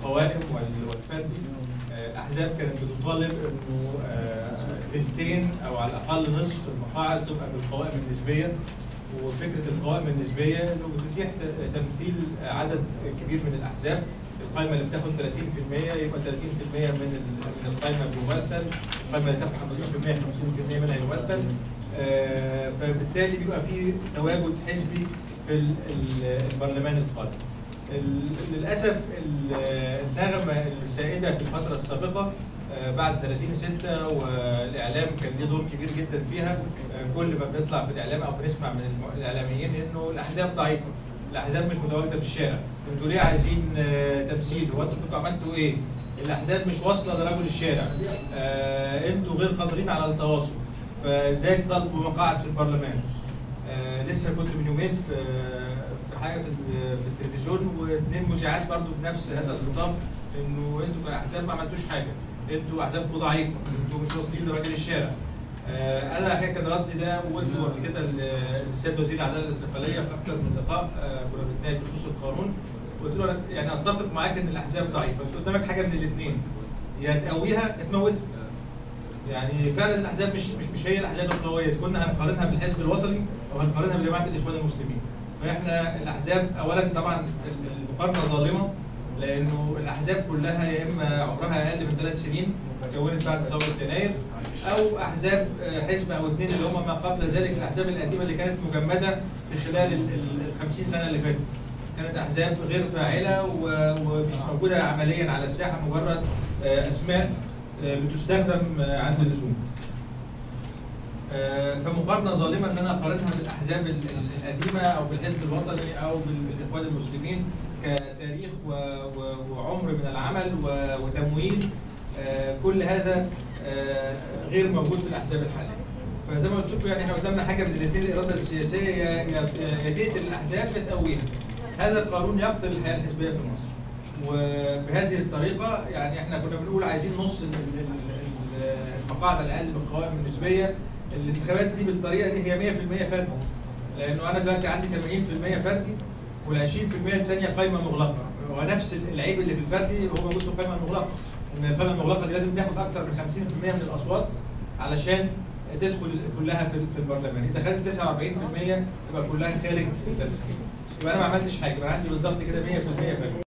القوائم وال- والفردي آه، احزاب كانت بتطالب انه آه، تلتين او على الاقل نصف المقاعد تبقى بالقوائم النسبيه وفكره القوائم النسبيه انه بتتيح ت- تمثيل عدد كبير من الاحزاب القائمه اللي بتاخد 30% يبقى 30% من ال- من القائمه بيمثل القائمه اللي تاخد 50% 50% منها يمثل آه، فبالتالي بيبقى في تواجد حزبي في ال- ال- البرلمان القادم ال- للاسف ال- النغمه السائده في الفتره السابقه آه، بعد 30 6 والاعلام كان ليه دور كبير جدا فيها آه، كل ما بنطلع في الاعلام او بنسمع من الم- الاعلاميين انه الاحزاب ضعيفه الاحزاب مش متواجده في الشارع انتوا ليه عايزين آه، تمثيل هو انتوا كنتوا عملتوا ايه الاحزاب مش واصله لرجل الشارع آه، انتوا غير قادرين على التواصل فازاي تطالبوا مقاعد في البرلمان آه، لسه كنت من يومين في في حاجه في ال- في التلفزيون واثنين مذيعات برضو بنفس هذا الخطاب انه انتوا كاحزاب ما عملتوش حاجه انتوا احزابكم ضعيفه انتوا مش واصلين لراجل الشارع آه، انا الحقيقه كان ردي ده وقلته قبل كده ل- للسيد وزير العداله الانتقاليه في اكثر من لقاء آه، كنا بنتناقش بخصوص القانون قلت له أنا يعني اتفق معاك ان الاحزاب ضعيفه انت قدامك حاجه من الاثنين يا تقويها يا تموتها يعني فعلا الاحزاب مش مش, مش هي الاحزاب القويه إذا كنا هنقارنها بالحزب الوطني او هنقارنها بجماعه الاخوان المسلمين فاحنا الاحزاب اولا طبعا ال- المقارنه ظالمه لانه الاحزاب كلها يا اما عمرها اقل من ثلاث سنين كونت بعد ثوره يناير او احزاب آه، حزب او اثنين اللي هم ما قبل ذلك الاحزاب القديمه اللي كانت مجمده في خلال ال ال- 50 سنه اللي فاتت كانت احزاب غير فاعله و- ومش موجوده عمليا على الساحه مجرد آه، اسماء آه، بتستخدم آه، عند اللزوم. آه، فمقارنه ظالمه ان انا اقارنها بالاحزاب ال- ال- القديمه او بالحزب الوطني او بال- بالاخوان المسلمين كتاريخ و- و- وعمر من العمل و- وتمويل آه، كل هذا آه، غير موجود في الاحزاب الحاليه. فزي ما قلت لكم يعني احنا قدامنا حاجه من الاثنين الاراده السياسيه يا يا- يا تقتل الاحزاب يا تقويها. هذا القانون يقتل الحياه الحزبيه في مصر. وبهذه الطريقه يعني احنا كنا بنقول عايزين نص ال- ال- ال- المقاعد على الاقل من القوائم النسبيه الانتخابات دي بالطريقه دي هي 100% فردي لانه انا دلوقتي عندي 80% فردي وال 20% الثانيه قائمه مغلقه هو نفس العيب اللي في الفردي اللي هو موجود في القائمه المغلقه ان القائمه المغلقه دي لازم تاخد اكثر من 50% من الاصوات علشان تدخل كلها في في البرلمان اذا خدت 49% يبقى كلها خارج التمثيل يبقى انا ما عملتش حاجه يبقى عندي بالظبط كده 100% فردي